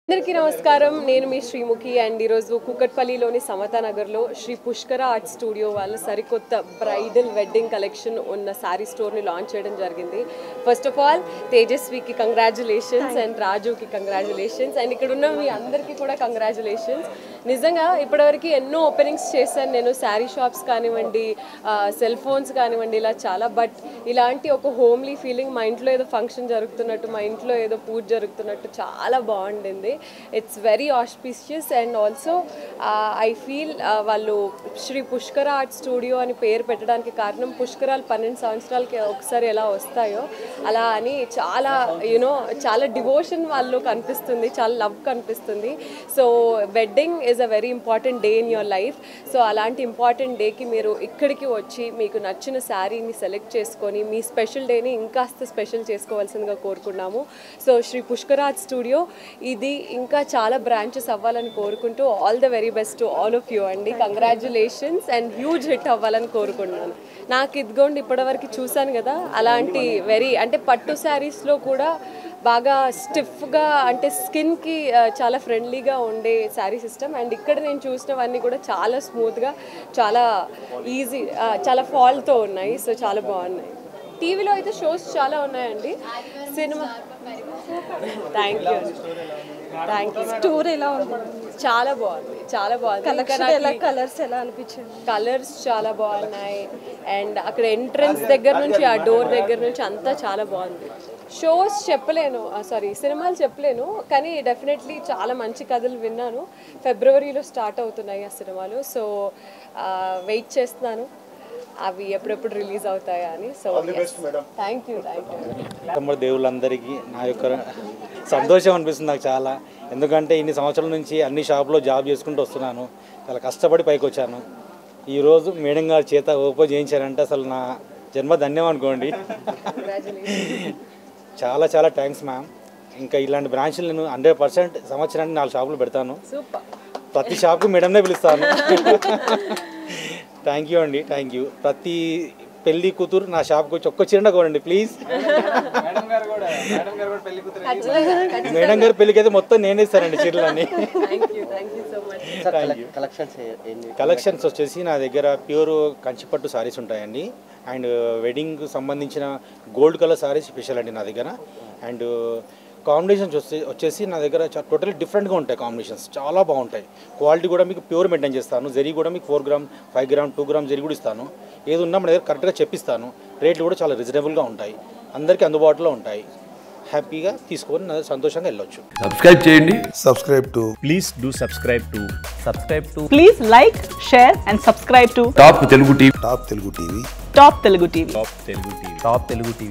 అందరికీ నమస్కారం నేను మీ శ్రీముఖి అండ్ ఈరోజు కూకట్పల్లిలోని సమతా నగర్లో శ్రీ పుష్కర ఆర్ట్ స్టూడియో వాళ్ళ సరికొత్త బ్రైడల్ వెడ్డింగ్ కలెక్షన్ ఉన్న శారీ స్టోర్ని లాంచ్ చేయడం జరిగింది ఫస్ట్ ఆఫ్ ఆల్ తేజస్వికి కంగ్రాచులేషన్స్ అండ్ రాజుకి కంగ్రాచులేషన్స్ అండ్ ఇక్కడ ఉన్న మీ అందరికీ కూడా కంగ్రాచులేషన్స్ నిజంగా ఇప్పటివరకు ఎన్నో ఓపెనింగ్స్ చేశాను నేను శారీ షాప్స్ కానివ్వండి సెల్ ఫోన్స్ కానివ్వండి ఇలా చాలా బట్ ఇలాంటి ఒక హోమ్లీ ఫీలింగ్ మా ఇంట్లో ఏదో ఫంక్షన్ జరుగుతున్నట్టు మా ఇంట్లో ఏదో పూజ జరుగుతున్నట్టు చాలా బాగుండింది it's very auspicious and also I feel వాళ్ళు శ్రీ పుష్కర ఆర్ట్ స్టూడియో అని పేరు పెట్టడానికి కారణం పుష్కరాలు పన్నెండు సంవత్సరాలకి ఒకసారి ఎలా వస్తాయో అలా అని చాలా యూనో చాలా డివోషన్ వాళ్ళు కనిపిస్తుంది చాలా లవ్ కనిపిస్తుంది so wedding is a very important day in your life so అలాంటి ఇంపార్టెంట్ డేకి మీరు ఇక్కడికి వచ్చి మీకు నచ్చిన శారీని సెలెక్ట్ చేసుకొని మీ స్పెషల్ డేని ఇంకాస్త స్పెషల్ చేసుకోవాల్సిందిగా కోరుకున్నాము సో శ్రీ పుష్కరాజ్ స్టూడియో ఇది ఇంకా చాలా బ్రాంచెస్ అవ్వాలని కోరుకుంటూ all the very best to all of you అండి కంగ్రాచులేషన్స్ అండ్ హ్యూజ్ హిట్ అవ్వాలని కోరుకుంటున్నాను నాకు ఇదిగోండి ఇప్పటివరకు చూశాను కదా అలాంటి వెరీ అంటే పట్టు శారీస్లో కూడా బాగా స్టిఫ్గా అంటే స్కిన్కి చాలా ఫ్రెండ్లీగా ఉండే శారీ సిస్టమ్ అండ్ ఇక్కడ నేను చూసినవన్నీ కూడా చాలా స్మూత్గా చాలా ఈజీ చాలా ఫాల్తో ఉన్నాయి సో చాలా బాగున్నాయి టీవీలో అయితే షోస్ చాలా ఉన్నాయండి cinema thank you thank you tour ఎలా ఉంది చాలా బాగుంది చాలా బాగుంది ఇంకా కలెక్షన్ నాకు ఎలా ఈ కలర్స్ ఎలా అనిపించింది కలర్స్ చాలా బాగున్నాయి అండ్ అక్కడ ఎంట్రన్స్ దగ్గర నుంచి ఆ డోర్ దగ్గర నుంచి అంతా చాలా బాగుంది షోస్ చెప్పలేను సారీ సినిమాలు చెప్పలేను కానీ డెఫినెట్లీ చాలా మంచి కథలు విన్నాను ఫిబ్రవరిలో స్టార్ట్ అవుతున్నాయి ఆ సినిమాలు సో వెయిట్ చేస్తున్నాను అవి ఎప్పుడెప్పుడు రిలీజ్ అవుతాయా అని so thank you thank you కుటుంబ దేవుళ్ళందరికీ నా యొక్క సంతోషం అనిపిస్తుంది నాకు చాలా ఎందుకంటే ఇన్ని సంవత్సరాల నుంచి అన్ని షాపులో జాబ్ చేసుకుంటూ వస్తున్నాను చాలా కష్టపడి పైకి వచ్చాను ఈరోజు మేడం గారి చేత ఓపెన్ చేయించారంటే అసలు నా జన్మ ధన్యం అనుకోండి చాలా చాలా థ్యాంక్స్ మ్యామ్ ఇంకా ఇలాంటి బ్రాంచ్లు నేను హండ్రెడ్ పర్సెంట్ సంవత్సరానికి నాలుగు షాపులు పెడతాను సూపర్ ప్రతి షాప్కి మేడంనే పిలుస్తాను థ్యాంక్ యూ అండి థ్యాంక్ యూ ప్రతి పెళ్లి కూతురు నా షాప్కి వచ్చి ఒక్క చీరండ కోరండి ప్లీజ్ మేడం గారి పెళ్ళికి అయితే మొత్తం నేనే ఇస్తానండి చీరలన్నీ thank you thank you so much thank you collections ఏంటి కలెక్షన్స్ వచ్చేసి నా దగ్గర ప్యూర్ కంచిపట్టు సారీస్ ఉంటాయండి అండ్ వెడ్డింగ్ సంబంధించిన గోల్డ్ కలర్ సారీస్ స్పెషల్ అండి నా దగ్గర అండ్ కాంబినేషన్స్ వచ్చే వచ్చేసి నా దగ్గర టోటల్ డిఫరెంట్గా ఉంటాయి కాంబినేషన్స్ చాలా బాగుంటాయి క్వాలిటీ కూడా మీకు ప్యూర్ మెయింటైన్ చేస్తాను జరీ కూడా మీకు four gram five gram two gram zari కూడా ఇస్తాను ఏది ఉన్నా మన దగ్గర కరెక్ట్గా చెప్పిస్తాను రేట్లు కూడా చాలా రీజనబుల్గా ఉంటాయి అందరికీ అందుబాటులో ఉంటాయి హ్యాపీగా తీసుకొని నా సంతోషంగా వెళ్ళొచ్చు సబ్స్క్రైబ్ చేయండి subscribe to please do subscribe to subscribe to Please like, share, and subscribe to Top Telugu TV Top Telugu TV. Top Telugu TV. top telugu tv top telugu tv